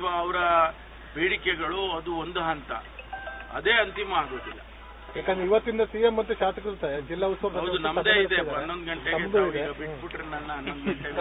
ಅವರ ಬೇಡಿಕೆಗಳು ಅದು ಒಂದು ಹಂತ ಅದೇ ಅಂತಿಮ ಆಗೋದಿಲ್ಲ ಯಾಕಂದ್ರೆ ಇವತ್ತಿಂದ ಸಿಎಂ ಮತ್ತು ಶಾಸಕರು ಸಹ ಜಿಲ್ಲಾ ಉತ್ಸವ ಹೌದು ನಮ್ದೇ ಇದೆ ಹನ್ನೊಂದು ಗಂಟೆಗೆ ತಮ್ದು ತಾವು ಇದೆ. ಈಗ ಬಿಟ್ಬಿಟ್ರೆ ನನ್ನ ಹನ್ನೊಂದು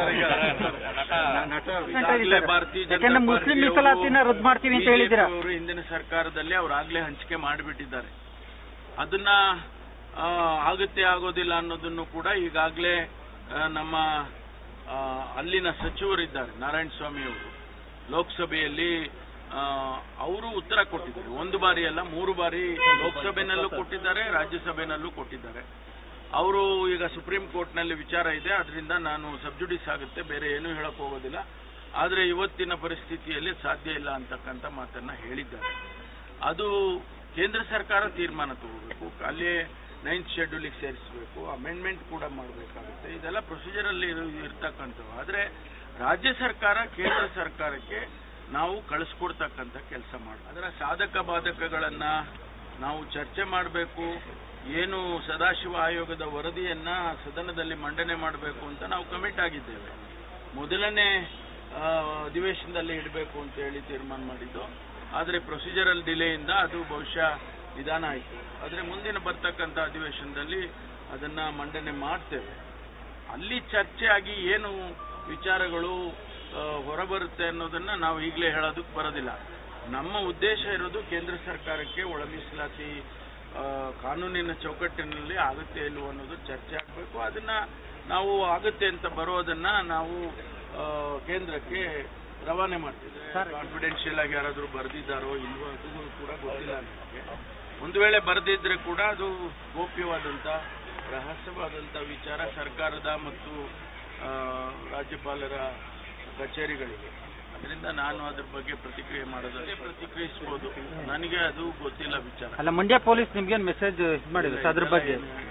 ಗಂಟೆಗೆ ಈಗಾಗ್ಲೇ ಭಾರತೀಯ ಜನತಾ ಯಾಕಂದ್ರೆ ಮುಸ್ಲಿಂ ಪಾರ್ಟಿಯವರು ಮೀಸಲಾತಿನ ರದ್ದು ಮಾಡ್ತೀನಿ ಅಂತ ಹೇಳಿದ್ದೀರಾ BJP ಅವರು ಹಿಂದಿನ ಸರ್ಕಾರದಲ್ಲಿ ಅವ್ರು ಆಗ್ಲೇ ಹಂಚಿಕೆ ಮಾಡಿಬಿಟ್ಟಿದ್ದಾರೆ ಅದನ್ನ ಆ, ಆಗುತ್ತೆ ಆಗೋದಿಲ್ಲ ಅನ್ನೋದನ್ನು ಕೂಡ ಈಗಾಗಲೇ ನಮ್ಮ ಆ, ಅಲ್ಲಿನ ಸಚಿವರಿದ್ದಾರೆ ನಾರಾಯಣ ಸ್ವಾಮಿ ಅವರು ಲೋಕಸಭೆಯಲ್ಲಿ ಅವರು ಉತ್ತರ ಕೊಟ್ಟಿದ್ದಾರೆ ಒಂದು ಬಾರಿ ಅಲ್ಲ ಮೂರು ಬಾರಿ ಲೋಕಸಭೆನಲ್ಲೂ ಕೊಟ್ಟಿದ್ದಾರೆ ರಾಜ್ಯಸಭೆನಲ್ಲೂ ಕೊಟ್ಟಿದ್ದಾರೆ ಅವರು ಈಗ ಸುಪ್ರೀಂ ಕೋರ್ಟ್ನಲ್ಲಿ ವಿಚಾರ ಇದೆ ಅದರಿಂದ ನಾನು ಸಬ್ಜುಡಿಸ್ ಆಗುತ್ತೆ ಬೇರೆ ಏನೂ ಹೇಳಕ್ ಹೋಗೋದಿಲ್ಲ ಆದರೆ ಇವತ್ತಿನ ಪರಿಸ್ಥಿತಿಯಲ್ಲಿ ಸಾಧ್ಯ ಇಲ್ಲ ಅಂತಕ್ಕಂಥ ಮಾತನ್ನ ಹೇಳಿದ್ದಾರೆ ಅದು ಕೇಂದ್ರ ಸರ್ಕಾರ ತೀರ್ಮಾನ ತಗೋಬೇಕು ಅಲ್ಲಿ ನೈನ್ತ್ ಶೆಡ್ಯೂಲಿಗೆ ಸೇರಿಸಬೇಕು ಅಮೆಂಡ್ಮೆಂಟ್ ಕೂಡ ಮಾಡಬೇಕಾಗುತ್ತೆ ಇದೆಲ್ಲ ಪ್ರೊಸೀಜರಲ್ಲಿ ಇರ್ತಕ್ಕಂಥವು ಆದರೆ ರಾಜ್ಯ ಸರ್ಕಾರ ಕೇಂದ್ರ ಸರ್ಕಾರಕ್ಕೆ ನಾವು ಕಳಿಸ್ಕೊಡ್ತಕ್ಕಂಥ ಕೆಲಸ ಮಾಡಿ ಅದರ ಸಾಧಕ ಬಾಧಕಗಳನ್ನ ನಾವು ಚರ್ಚೆ ಮಾಡಬೇಕು ಏನು ಸದಾಶಿವ ಆಯೋಗದ ವರದಿಯನ್ನ ಸದನದಲ್ಲಿ ಮಂಡನೆ ಮಾಡಬೇಕು ಅಂತ ನಾವು ಕಮಿಟ್ ಆಗಿದ್ದೇವೆ ಮೊದಲನೇ ಆ, ಅಧಿವೇಶನದಲ್ಲಿ ಇಡಬೇಕು ಅಂತ ಹೇಳಿ ತೀರ್ಮಾನ ಮಾಡಿದ್ದು ಆದರೆ ಪ್ರೊಸೀಜರಲ್ ಡಿಲೆಯಿಂದ ಅದು ಬಹುಶಃ ನಿಧಾನ ಆಯಿತು ಆದರೆ ಮುಂದಿನ ಬರ್ತಕ್ಕಂಥ ಅಧಿವೇಶನದಲ್ಲಿ ಅದನ್ನ ಮಂಡನೆ ಮಾಡ್ತೇವೆ ಅಲ್ಲಿ ಚರ್ಚೆ ಆಗಿ ಏನು ವಿಚಾರಗಳು ಆ, ಹೊರಬರುತ್ತೆ ಅನ್ನೋದನ್ನ ನಾವು ಈಗಲೇ ಹೇಳೋದಕ್ಕೆ ಬರೋದಿಲ್ಲ ನಮ್ಮ ಉದ್ದೇಶ ಇರೋದು ಕೇಂದ್ರ ಸರ್ಕಾರಕ್ಕೆ ಒಳ ಮೀಸಲಾತಿ ಆ, ಕಾನೂನಿನ ಚೌಕಟ್ಟಿನಲ್ಲಿ ಆಗುತ್ತೆ ಇಲ್ವೋ ಅನ್ನೋದು ಚರ್ಚೆ ಆಗಬೇಕು ಅದನ್ನ ನಾವು ಆಗುತ್ತೆ ಅಂತ ಬರೋದನ್ನ ನಾವು ಆ, ಕೇಂದ್ರಕ್ಕೆ ರವಾನೆ ಮಾಡ್ತೀವಿ ಕಾನ್ಫಿಡೆನ್ಷಿಯಲ್ ಆಗಿ ಯಾರಾದರೂ ಬರೆದಿದ್ದಾರೋ ಇಲ್ವೋ ಅದು ಕೂಡ ಗೊತ್ತಿಲ್ಲ ನನಗೆ ಒಂದು ವೇಳೆ ಬರೆದಿದ್ರೆ ಕೂಡ ಅದು ಗೋಪ್ಯವಾದಂಥ ರಹಸ್ಯವಾದಂಥ ವಿಚಾರ ಸರ್ಕಾರದ ಮತ್ತು ಆ, ರಾಜ್ಯಪಾಲರ ಕಚೇರಿಗಳಿವೆ ಅದರಿಂದ ನಾನು ಅದ್ರ ಬಗ್ಗೆ ಪ್ರತಿಕ್ರಿಯೆ ಮಾಡೋದಾದ್ರೆ ಪ್ರತಿಕ್ರಿಯಿಸ್ಬೋದು ನನಗೆ ಅದು ಗೊತ್ತಿಲ್ಲ ವಿಚಾರ ಅಲ್ಲ ಮಂಡ್ಯ ಪೊಲೀಸ್ ನಿಮ್ಗೇನ್ ಮೆಸೇಜ್ ಇದು ಮಾಡಿದ್ರು ಸರ್ ಅದ್ರ ಬಗ್ಗೆ ಏನು